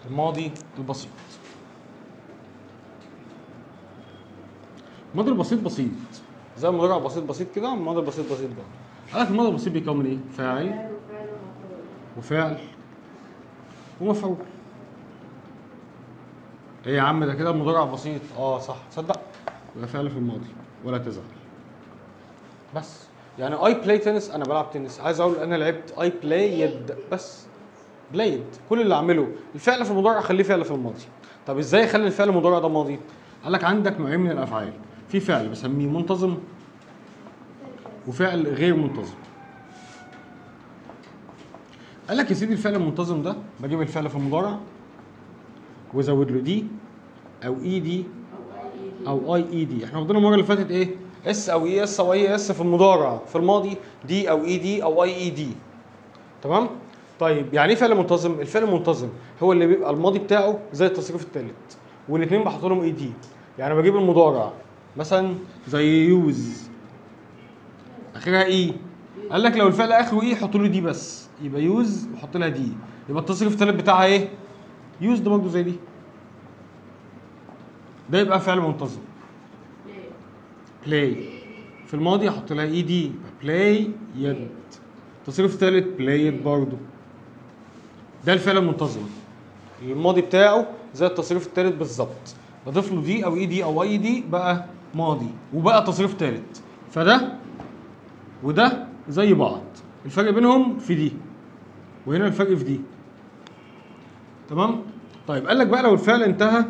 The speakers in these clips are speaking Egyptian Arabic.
الماضي البسيط الماضي البسيط بسيط زي المضارع بسيط بسيط كده الماضي البسيط بسيط برضه قال لك الماضي البسيط بيكون من ايه؟ فاعل وفعل ومفعول ايه يا عم ده كده المضارع بسيط اه صح تصدق يبقى فعل في الماضي ولا تزعل بس يعني اي بلاي تنس انا بلعب تنس عايز اقول انا لعبت اي بلايد بس بلايد كل اللي اعمله الفعل في المضارع خليه فعل في الماضي طب ازاي اخلي الفعل المضارع ده ماضي قال لك عندك نوعين من الافعال في فعل بسميه منتظم وفعل غير منتظم قال لك يا سيدي الفعل المنتظم ده بجيب الفعل في المضارع وازود له دي او اي دي او اي اي دي احنا واخدين المره اللي فاتت ايه اس او اي اس او اي اس في المضارع في الماضي دي او اي دي او اي اي دي تمام طيب يعني ايه فعل منتظم الفعل المنتظم هو اللي بيبقى الماضي بتاعه زي التصريف الثالث والاثنين بحط لهم اي دي يعني بجيب المضارع مثلا زي يوز اخرها اي قال لك لو الفعل اخره اي حط له دي بس يبقى يوز وحط لها دي يبقى التصريف الثالث بتاعها ايه يوز ده برضه زي دي ده يبقى فعل منتظم بلاي في الماضي احط لها اي دي بلاي يد التصريف الثالث بلايد برضه ده الفعل المنتظم الماضي بتاعه زي التصريف الثالث بالظبط بضيف له دي او اي دي او اي دي بقى ماضي وبقى تصريف ثالث فده وده زي بعض الفرق بينهم في دي وهنا الفرق في دي تمام طيب قال لك بقى لو الفعل انتهى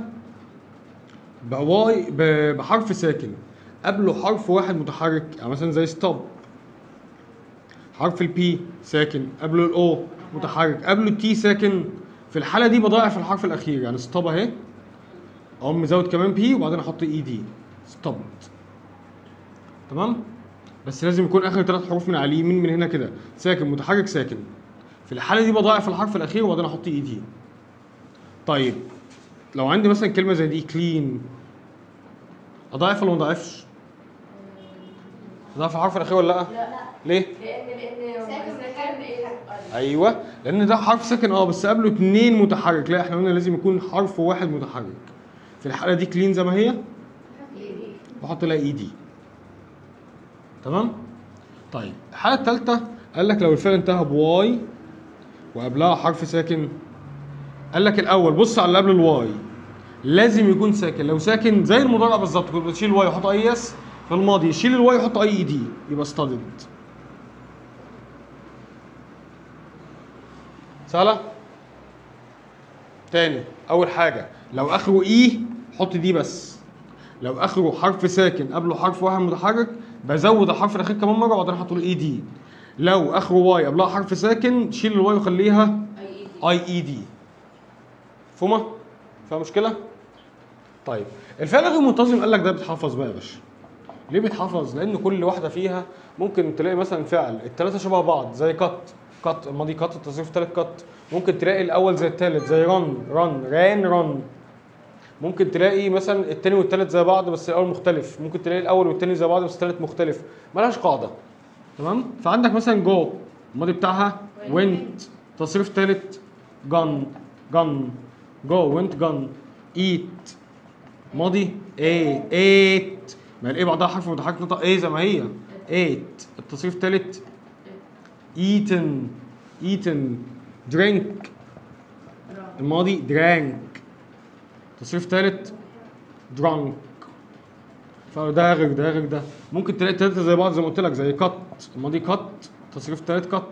بواي ب- بحرف ساكن قبله حرف واحد متحرك يعني مثلا زي ستوب حرف البي ساكن قبله الاو متحرك قبله التي ساكن في الحاله دي بضاعف الحرف الاخير يعني ستوب اهي اقوم مزود كمان بي وبعدين احط اي دي ستوب تمام بس لازم يكون اخر ثلاث حروف من على اليمين من هنا كده ساكن متحرك ساكن في الحاله دي بضاعف الحرف الاخير وبعدين احط اي دي طيب لو عندي مثلا كلمه زي دي كلين اضاعف ولا ما اضاعفش اضاعف الحرف الاخير ولا لا لا ليه لان لان ساكن ساكن ايه ايوه لان ده حرف ساكن اه بس قبله اتنين متحرك لا احنا قلنا لازم يكون حرف واحد متحرك في الحاله دي كلين زي ما هي بحط لها اي دي تمام طيب الحاله الثالثه قال لك لو الفعل انتهى بواي وقبلها حرف ساكن قال لك الاول بص على اللي قبل الواي لازم يكون ساكن لو ساكن زي المضارع بالظبط كنت بتشيل الواي وحط اي اس في الماضي شيل الواي وحط اي اي دي يبقى ستادد سهله تاني اول حاجه لو اخره اي حط دي بس لو اخره حرف ساكن قبله حرف واحد متحرك بزود الحرف الاخير كمان مره وبعدين احط له اي دي لو اخره واي قبلها حرف ساكن شيل الواي وخليها اي اي اي دي مفهومه فيها مشكله طيب الفعل غير منتظم قال لك ده بيتحفظ بقى يا باشا ليه بيتحفظ لان كل واحده فيها ممكن تلاقي مثلا فعل الثلاثه شبه بعض زي كات كات الماضي كات التصريف الثالث كات ممكن تلاقي الاول زي الثالث زي رن رن ران رن ممكن تلاقي مثلا الثاني والثالث زي بعض بس الاول مختلف ممكن تلاقي الاول والثاني زي بعض بس الثالث مختلف ملهاش قاعده تمام فعندك مثلا جو الماضي بتاعها went تصريف ثالث جن جن جو went جن eat ماضي ايه ate ما الايه بعدها حرف متحرك نطق ايه زي ما هي ate التصريف الثالث eaten eaten drink الماضي drank تصريف ثالث drunk فده غير ده غير ده ممكن تلاقي التلاتة زي بعض زي ما قلت لك زي كات الماضي كات تصريف ثالث كات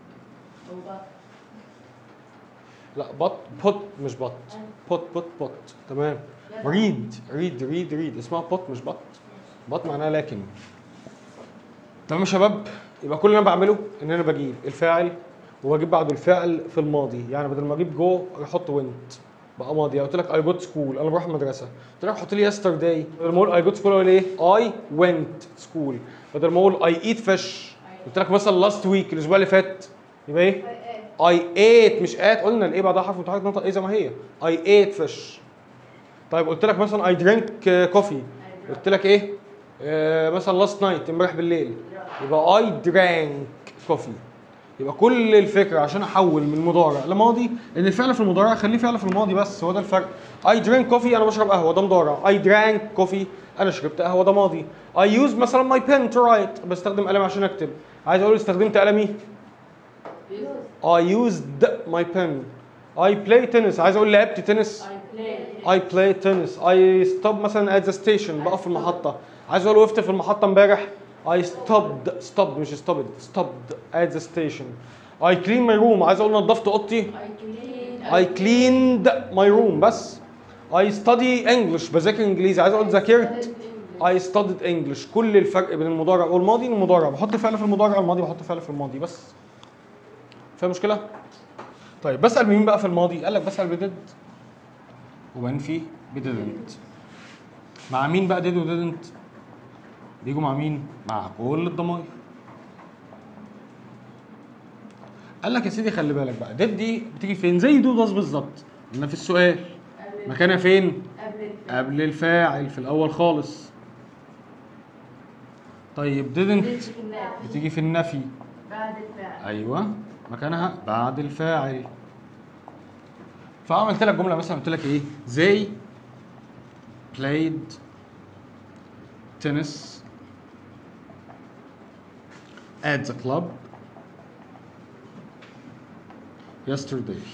لا بط بوت مش بط بوت بوت بوت تمام ريد ريد ريد ريد اسمها بوت مش بط بط معناها لكن تمام يا شباب يبقى كل اللي انا بعمله ان انا بجيب الفاعل وبجيب بعده الفعل في الماضي يعني بدل ما اجيب جو احط وينت بقى ماضي قلت لك اي جوت سكول انا بروح المدرسه قلت لك حط لي يسترداي بدل ما اقول اي جوت سكول اقول ايه اي وينت سكول بدل ما اقول اي ايت فيش قلت لك مثلا لاست ويك الاسبوع اللي فات يبقى ايه اي ايت مش ات قلنا الايه بعدها حرف متحرك نطق ايه زي ما هي اي ايت فيش طيب قلت لك مثلا اي درينك كوفي قلت لك ايه آه مثلا لاست نايت امبارح بالليل يبقى اي درانك كوفي يبقى كل الفكره عشان احول من مضارع لماضي ان الفعل في المضارع خليه فعل في الماضي بس هو ده الفرق I drink coffee انا بشرب قهوه ده مضارع I drank coffee انا شربت قهوه ده ماضي I use مثلا my pen to write بستخدم قلم عشان اكتب عايز اقول استخدمت قلمي I used my pen I play tennis عايز اقول لعبت تنس I play tennis I stop مثلا at the station بقف في المحطة عايز اقول وقفت في المحطة امبارح I stopped stopped مش stopped stopped at the station I clean my room عايز اقول نظفت اوضتي I cleaned my room بس I study English بذاكر انجليزي عايز اقول ذاكرت I studied English كل الفرق بين المضارع والماضي المضارع بحط فعل في المضارع والماضي بحط فعل في الماضي بس فاهم مشكلة؟ طيب بسأل مين بقى في الماضي؟ قال لك بسأل بديد وبعدين في بديدنت مع مين بقى ديد وديدنت؟ بيجوا مع مين؟ مع كل الضمائر قال لك يا سيدي خلي بالك بقى ديد دي بتيجي فين؟ زي دو داز بالظبط قلنا في السؤال مكانها فين؟ قبل الفاعل في الأول خالص طيب didn't بتيجي في النفي بعد الفعل ايوه مكانها بعد الفاعل فعملت لك جمله مثلا قلت لك ايه they played tennis at the club yesterday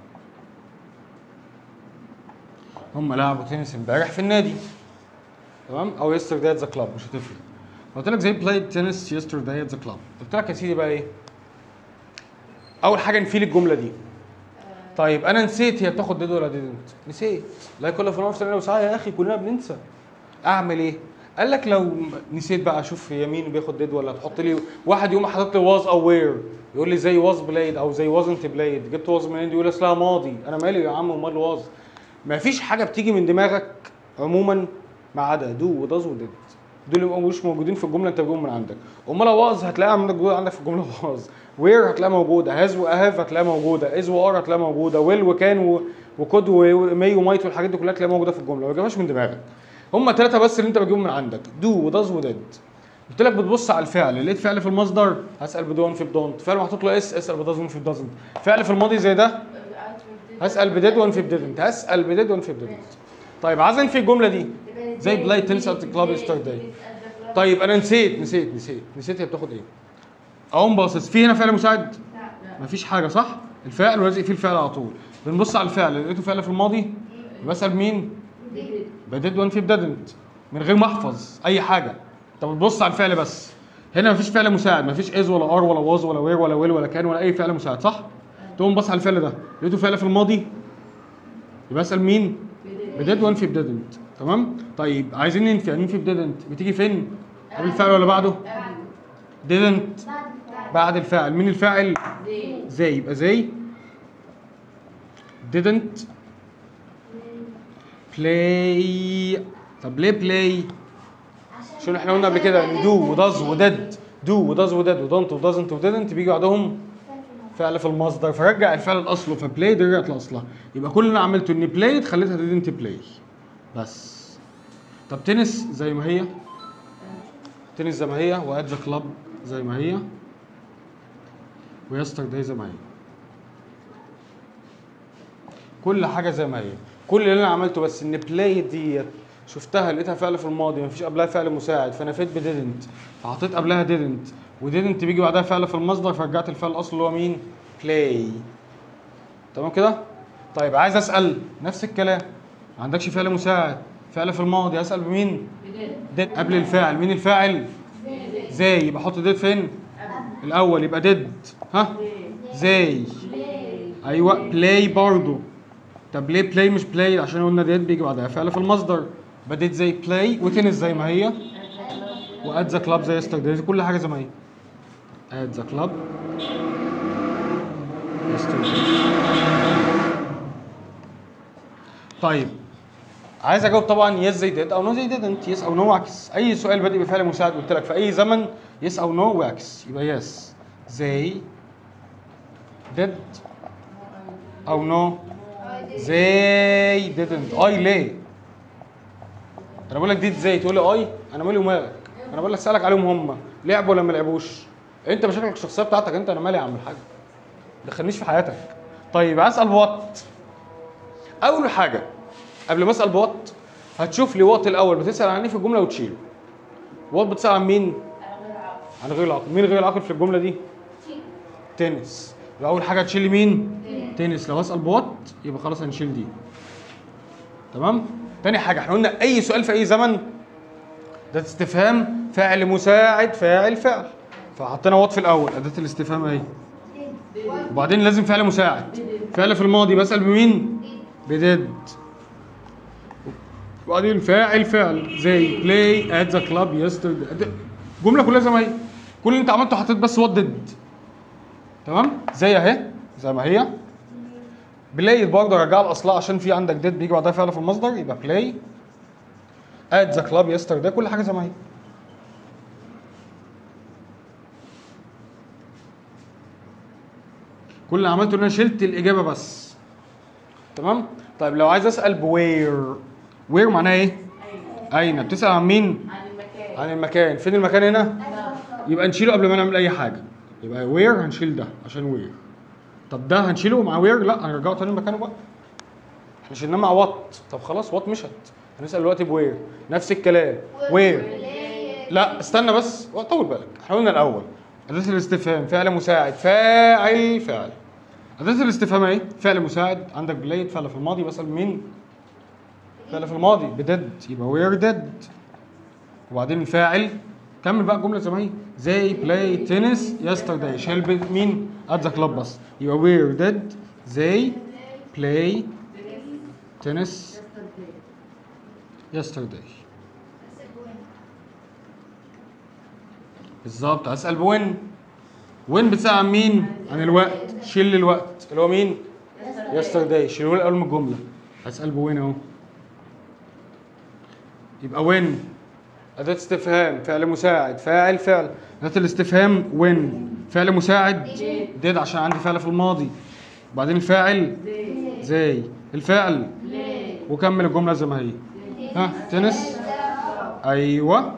هم لعبوا تنس امبارح في النادي تمام او yesterday at the club مش هتفرق قلت لك زي played tennis yesterday at the club قلت لك يا سيدي بقى ايه اول حاجه نفيل الجمله دي طيب انا نسيت هي بتاخد ديد ولا ديدنت نسيت لا يكون في نفس وساعه يا اخي كلنا بننسى اعمل ايه قال لك لو نسيت بقى اشوف هي مين بياخد ديد ولا تحط لي واحد يقوم حاطط لي واز او وير يقول لي زي واز بلايد او زي وازنت بلايد جبت واز منين دي يقول اصلها ماضي انا مالي يا عم ومال واز ما فيش حاجه بتيجي من دماغك عموما ما عدا دو وداز وديد دول يبقوا مش موجودين في الجمله انت بتجيبهم من عندك امال واز هتلاقيها عندك جوه عندك في الجمله واز وير هتلاقيها موجوده هاز واهاف هتلاقيها موجوده از وار هتلاقيها موجوده ويل وكان وكود ومي ومايت والحاجات دي كلها هتلاقيها موجوده في الجمله ما تجيبهاش من دماغك هم ثلاثه بس اللي انت بتجيبهم من عندك دو وداز وديد قلت لك بتبص على الفعل لقيت فعل في المصدر هسال بدون في بدونت فعل محطوط له اس اسال بدازن في بدازنت فعل في الماضي زي ده هسال بديد وان في بديدنت هسال بديد وان في بديدنت طيب عايز انفي الجمله دي زي بلاي تنس ات كلاب يسترداي طيب انا نسيت نسيت نسيت نسيت هي بتاخد ايه اقوم باصص في هنا فعل مساعد مفيش حاجه صح الفاعل ولازق فيه الفعل على طول بنبص على الفعل لقيته فعل في الماضي بسال مين بديد وان في بددنت من غير ما احفظ اي حاجه انت بتبص على الفعل بس هنا مفيش فعل مساعد مفيش از ولا ار ولا واز ولا وير ولا ويل ولا كان ولا اي فعل مساعد صح تقوم بص على الفعل ده لقيته فعل في الماضي يبقى اسال مين بديد وان في بددنت تمام طيب عايزين ننفي ننفي بددنت بتيجي فين قبل الفعل ولا بعده didn't بعد الفاعل مين الفاعل زي يبقى زي didn't play طب ليه play شو احنا قلنا قبل كده ان do وداز وديد do وداز وديد ودونت ودازنت وديدنت بيجي بعدهم فعل في المصدر فرجع الفعل لاصله فبلاي دي رجعت لاصلها يبقى كل اللي انا عملته اني بلايد خليتها didn't play بس طب تنس زي ما هي تنس زي ما هي وات ذا كلاب زي ما هي ويسترداي زي ما هي كل حاجه زي ما هي كل اللي انا عملته بس ان بلاي ديت شفتها لقيتها فعل في الماضي مفيش قبلها فعل مساعد فانا فيت بديدنت فحطيت قبلها ديدنت وديدنت بيجي بعدها فعل في المصدر فرجعت الفعل الاصلي اللي هو مين بلاي تمام كده طيب عايز اسال نفس الكلام ما عندكش فعل مساعد فعل في الماضي اسال بمين ديد قبل الفاعل مين الفاعل زي يبقى احط ديد فين الاول يبقى ديد ها زي ايوه بلاي برضو طب ليه بلاي مش بلاي عشان قلنا ديد بيجي بعدها فعل في المصدر بديت زي بلاي وتنس زي ما هي وات ذا كلاب زي يسترداي كل حاجه زي ما هي ات ذا كلاب طيب عايز اجاوب طبعا يس زي ديد او نو زي ديدنت يس او نو عكس اي سؤال بادئ بفعل مساعد قلت لك في اي زمن يس او نو وعكس يبقى يس زي ديد او نو زي ديدنت اي ليه انا بقول لك ديد زي تقول لي اي انا مالي ومالك انا بقول لك اسالك عليهم هم لعبوا ولا ما لعبوش انت مشاكلك الشخصيه بتاعتك انت انا مالي يا عم الحاج ما دخلنيش في حياتك طيب اسال بوات اول حاجه قبل ما اسال بوات هتشوف لي وات الاول بتسال عن ايه في الجمله وتشيله وات بتسال عن مين عن غير العاقل مين غير العاقل في الجمله دي تنس يبقى اول حاجه هتشيل مين تنس لو اسال بوات يبقى خلاص هنشيل دي تمام تاني حاجه احنا قلنا اي سؤال في اي زمن ده استفهام فعل مساعد فاعل فعل فحطينا وات في الاول اداه الاستفهام اهي وبعدين لازم فعل مساعد فعل في الماضي بسال بمين بديد وبعدين فاعل فعل زي بلاي ات ذا كلاب يسترداي الجمله كلها زي ما هي كل اللي انت عملته حطيت بس وات ديد تمام زي اهي زي ما هي بلاي برضه رجع لاصلها عشان في عندك ديد بيجي بعدها فعل في المصدر يبقى بلاي ات ذا كلاب يسترداي كل حاجه زي ما هي كل اللي عملته ان انا شلت الاجابه بس تمام طيب لو عايز اسال بوير وير معناها ايه اين بتسال عن مين عن المكان عن المكان فين المكان هنا يبقى نشيله قبل ما نعمل اي حاجه يبقى وير هنشيل ده عشان وير طب ده هنشيله مع وير لا هنرجعه تاني مكانه بقى احنا شلناه مع وات طب خلاص وات مشت هنسال دلوقتي بوير نفس الكلام وير لا استنى بس طول بالك احنا قلنا الاول اداه الاستفهام فعل مساعد فاعل فعل اداه الاستفهام ايه فعل مساعد عندك بلايد فعل في الماضي بسال مين فعل في الماضي بديد يبقى وير ديد وبعدين الفاعل كمل بقى الجمله زي ما هي زي بلاي تنس يسترداي شال ب- مين ات ذا كلاب بس يبقى وير ديد زي بلاي تنس يسترداي بالظبط اسال بوين وين بتسال عن مين عن الوقت شيل الوقت اللي هو مين يسترداي شيلوه الاول من الجمله اسال بوين اهو يبقى وين أداة استفهام فعل مساعد فاعل فعل أداة الاستفهام وين فعل مساعد ديد عشان عندي فعل في الماضي وبعدين الفاعل زي الفعل وكمل الجملة زي ما هي ها تنس أيوه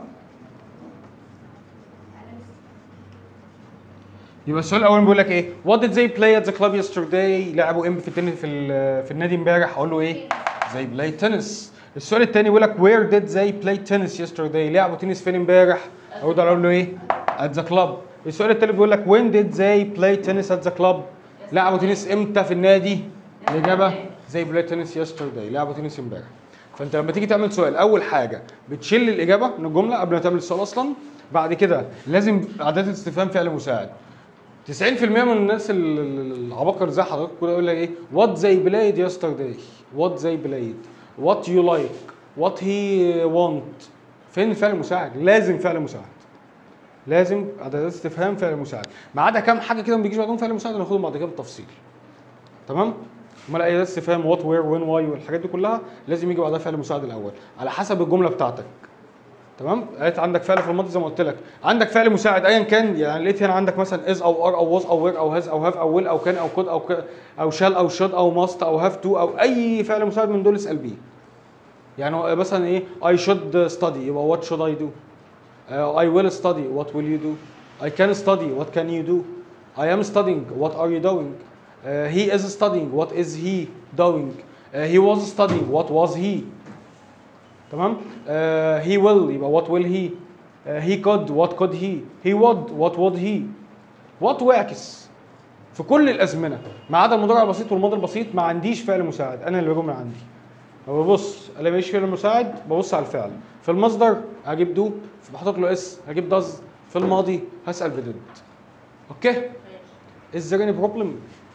يبقى السؤال الاول بيقول لك ايه وات ديد زي بلاي ات ذا كلاب يسترداي لعبوا ام في التنس في ال- في النادي امبارح اقول له ايه زي بلاي تنس السؤال الثاني بيقول لك وير ديد زي بلاي تنس يسترداي لعبوا تنس فين امبارح اقدر اقول له ايه ات ذا كلاب السؤال الثالث بيقول لك وين ديد زي بلاي تنس ات ذا كلاب لعبوا تنس امتى في النادي الاجابه زي بلاي تنس يسترداي لعبوا تنس امبارح فانت لما تيجي تعمل سؤال اول حاجه بتشيل الاجابه من الجمله قبل ما تعمل السؤال اصلا بعد كده لازم اداه الاستفهام فعل مساعد 90% من الناس ال- ال- العباقرة زي حضرتك كده يقول لك ايه وات زي بلايد يسترداي وات زي بلايد وات يو لايك وات هي وانت فين الفعل المساعد لازم فعل مساعد لازم اداه استفهام فعل مساعد ما عدا كام حاجه كده ما بيجيش بعدهم فعل مساعد هناخدهم بعد كده بالتفصيل تمام امال اي اداه استفهام وات وير وين واي والحاجات دي كلها لازم يجي بعدها فعل مساعد الاول على حسب الجمله بتاعتك تمام لقيت عندك فعل في الماضي زي ما قلت لك عندك فعل مساعد ايا كان يعني لقيت هنا عندك مثلا از او ار او واز او وير او هاز او هاف او ويل او كان او كود او ك... او شال او شود او ماست او هاف تو او اي فعل مساعد من دول اسال بيه يعني هو مثلا ايه I should study يبقى what should I do uh, I will study what will you do I can study what can you do I am studying what are you doing uh, he is studying what is he doing uh, he was studying what was he تمام uh, he will يبقى what will he uh, he could what could he he would what would he what واعكس في كل الازمنه ما عدا المضارع البسيط والماضي البسيط ما عنديش فعل مساعد انا اللي بجمله عندي ببص الاقي ماليش فعل مساعد ببص على الفعل في المصدر هجيب دو بحط له اس هجيب داز في الماضي هسال بديد اوكي از there any problem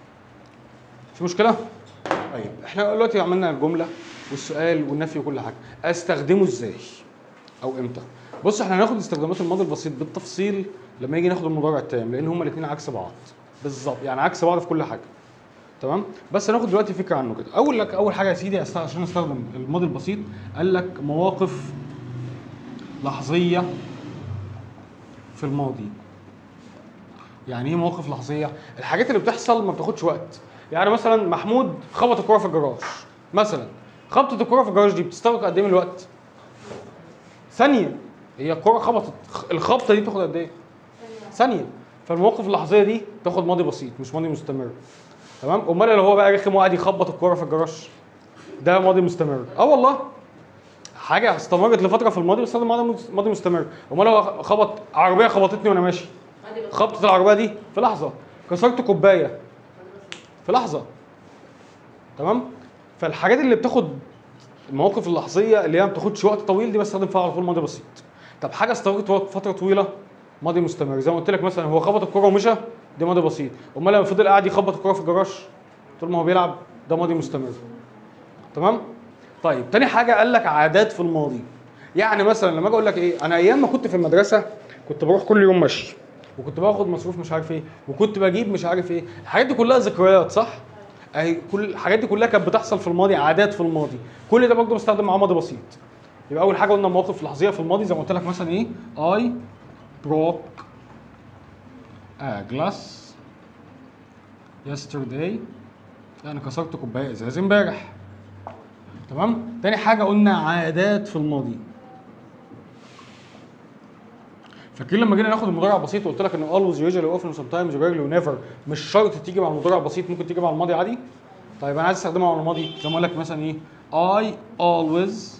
في مشكله طيب احنا دلوقتي عملنا الجمله والسؤال والنفي وكل حاجه استخدمه ازاي او امتى بص احنا هناخد استخدامات الماضي البسيط بالتفصيل لما يجي ناخد المضارع التام لان هما الاثنين عكس بعض بالظبط يعني عكس بعض في كل حاجه تمام بس هناخد دلوقتي فكره عنه كده اول لك اول حاجه يا سيدي أست- عشان استخدم الماضي البسيط قال لك مواقف لحظيه في الماضي يعني ايه مواقف لحظيه الحاجات اللي بتحصل ما بتاخدش وقت يعني مثلا محمود خبط الكره في الجراج مثلا خبطه الكره في الجراج دي بتستغرق قد ايه من الوقت ثانيه هي الكره خبطت الخبطه دي بتاخد قد ايه ثانيه فالمواقف اللحظيه دي تاخد ماضي بسيط مش ماضي مستمر تمام امال لو هو بقى رخم وقاعد يخبط الكوره في الجراج ده ماضي مستمر اه والله حاجه استمرت لفتره في الماضي بس ده ماضي ماضي مستمر امال لو خبط عربيه خبطتني وانا ماشي خبطت العربيه دي في لحظه كسرت كوبايه في لحظه تمام فالحاجات اللي بتاخد المواقف اللحظيه اللي هي ما بتاخدش وقت طويل دي بستخدم فيها على طول ماضي بسيط طب حاجه استغرقت وقت فتره طويله ماضي مستمر زي ما قلت لك مثلا هو خبط الكره ومشى ده ماضي بسيط امال لما فضل قاعد يخبط الكره في الجراج طول ما هو بيلعب ده ماضي مستمر تمام طيب تاني حاجه قال لك عادات في الماضي يعني مثلا لما اجي اقول لك ايه انا ايام ما كنت في المدرسه كنت بروح كل يوم مشي وكنت باخد مصروف مش عارف ايه وكنت بجيب مش عارف ايه الحاجات دي كلها ذكريات صح اهي كل الحاجات دي كلها كانت بتحصل في الماضي عادات في الماضي كل ده برضه بستخدم معاه ماضي بسيط يبقى اول حاجه قلنا مواقف لحظيه في الماضي زي ما قلت لك مثلا ايه I broke a glass yesterday يعني كسرت كوبايه ازاز امبارح تمام تاني حاجه قلنا عادات في الماضي فاكرين لما جينا ناخد المضارع البسيط وقلت لك ان always usually often sometimes rarely never مش شرط تيجي مع المضارع البسيط ممكن تيجي مع الماضي عادي طيب انا عايز استخدمها مع الماضي زي ما اقول لك مثلا ايه I always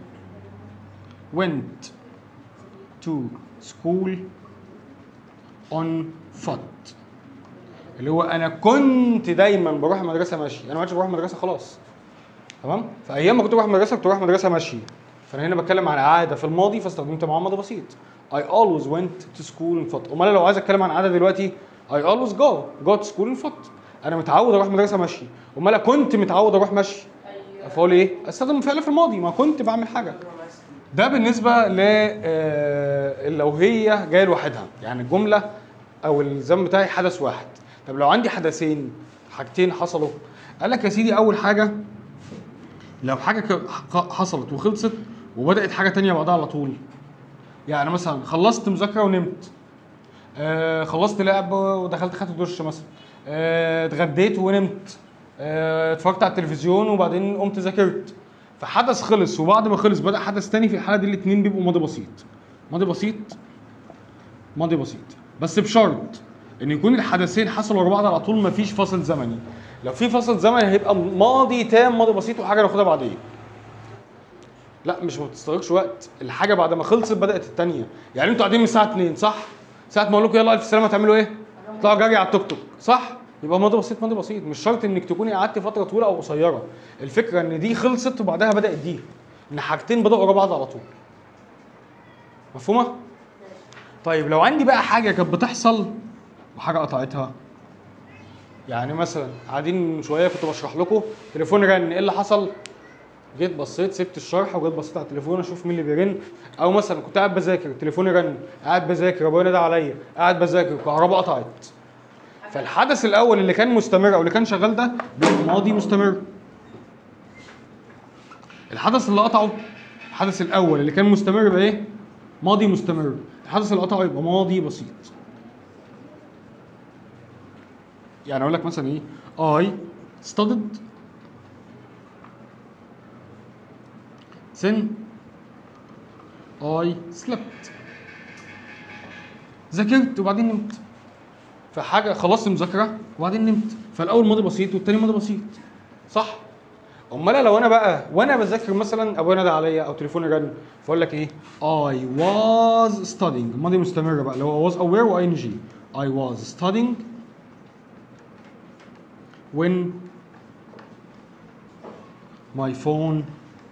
went to school on foot اللي هو انا كنت دايما بروح المدرسه ماشي انا ما عادش بروح المدرسه خلاص تمام فايام ما كنت بروح المدرسه كنت بروح المدرسه ماشي فانا هنا بتكلم عن عاده في الماضي فاستخدمت معاه ماضي بسيط I always went to school in foot امال لو عايز اتكلم عن عاده دلوقتي I always go go to school in foot انا متعود اروح المدرسه ماشي امال كنت متعود اروح ماشي فاقول ايه استخدم فعل في الماضي ما كنت بعمل حاجه ده بالنسبه ل آه، لو هي جايه لوحدها يعني الجمله او الزمن بتاعي حدث واحد طب لو عندي حدثين حاجتين حصلوا قال لك يا سيدي اول حاجه لو حاجه ك- ح- حصلت وخلصت وبدات حاجه تانية بعدها على طول يعني مثلا خلصت مذاكره ونمت آه خلصت لعب ودخلت خدت دش مثلا آه اتغديت ونمت آه اتفرجت على التلفزيون وبعدين قمت ذاكرت فحدث خلص وبعد ما خلص بدا حدث تاني في الحاله دي الاثنين بيبقوا ماضي بسيط ماضي بسيط ماضي بسيط بس بشرط ان يكون الحدثين حصلوا ورا بعض على طول مفيش فاصل زمني لو في فاصل زمني هيبقى ماضي تام ماضي بسيط وحاجه ناخدها بعدين لا مش ما بتستغرقش وقت الحاجه بعد ما خلصت بدات الثانيه يعني انتوا قاعدين من الساعه 2 صح ساعه ما اقول لكم يلا الف سلامه تعملوا ايه تطلعوا جري على التوك توك صح يبقى ماضي بسيط ماضي بسيط مش شرط انك تكوني قعدتي فتره طويله او قصيره الفكره ان دي خلصت وبعدها بدات دي ان حاجتين بداوا ورا بعض على طول مفهومه طيب لو عندي بقى حاجه كانت بتحصل وحاجه قطعتها يعني مثلا قاعدين من شويه كنت بشرح لكم تليفون رن ايه اللي حصل جيت بصيت سبت الشرح وجيت بصيت على التليفون اشوف مين اللي بيرن او مثلا كنت قاعد بذاكر تليفوني رن قاعد بذاكر ابويا نادى عليا قاعد بذاكر الكهرباء قطعت فالحدث الاول اللي كان مستمر او اللي كان شغال ده بيبقى ماضي مستمر الحدث اللي قطعه الحدث الاول اللي كان مستمر يبقى ايه ماضي مستمر الحدث اللي قطعه يبقى ماضي بسيط يعني اقول لك مثلا ايه I studied then I slept ذاكرت وبعدين نمت فحاجه خلصت مذاكره وبعدين نمت فالاول ماضي بسيط والتاني ماضي بسيط صح امال لو انا بقى وانا بذاكر مثلا ابويا نادى عليا او تليفوني رن فاقول لك ايه I was studying ماضي مستمر بقى اللي هو was aware و ing I was studying when my phone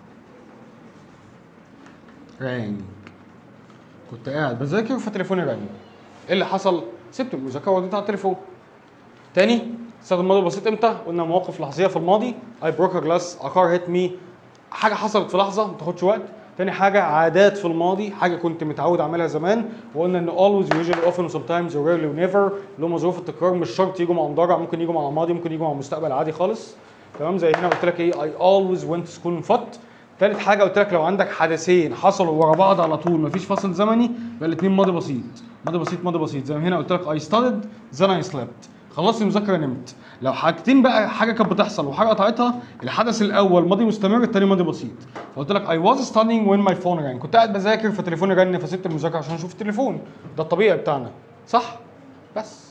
rang كنت قاعد بذاكر فتليفوني رن ايه اللي حصل؟ سبت المذاكره ووديتها على التليفون تاني استخدم الماضي البسيط امتى؟ قلنا مواقف لحظيه في الماضي I broke a glass a car hit me حاجه حصلت في لحظه ما تاخدش وقت تاني حاجه عادات في الماضي حاجه كنت متعود اعملها زمان وقلنا ان always usually often sometimes rarely و never اللي هم ظروف التكرار مش شرط يجوا مع مضارع ممكن يجوا مع ماضي ممكن يجوا مع مستقبل عادي خالص تمام زي هنا قلت لك ايه I always went to school in foot تالت حاجه قلت لك لو عندك حدثين حصلوا ورا بعض على طول مفيش فاصل زمني يبقى الاثنين ماضي بسيط ماضي بسيط ماضي بسيط زي ما هنا قلت لك I studied then I slept خلصت المذاكره نمت لو حاجتين بقى حاجه كانت بتحصل وحاجه قطعتها الحدث الاول ماضي مستمر الثاني ماضي بسيط فقلت لك I was studying when my phone rang كنت قاعد بذاكر فتليفوني رن فسبت المذاكره عشان اشوف التليفون ده الطبيعي بتاعنا صح بس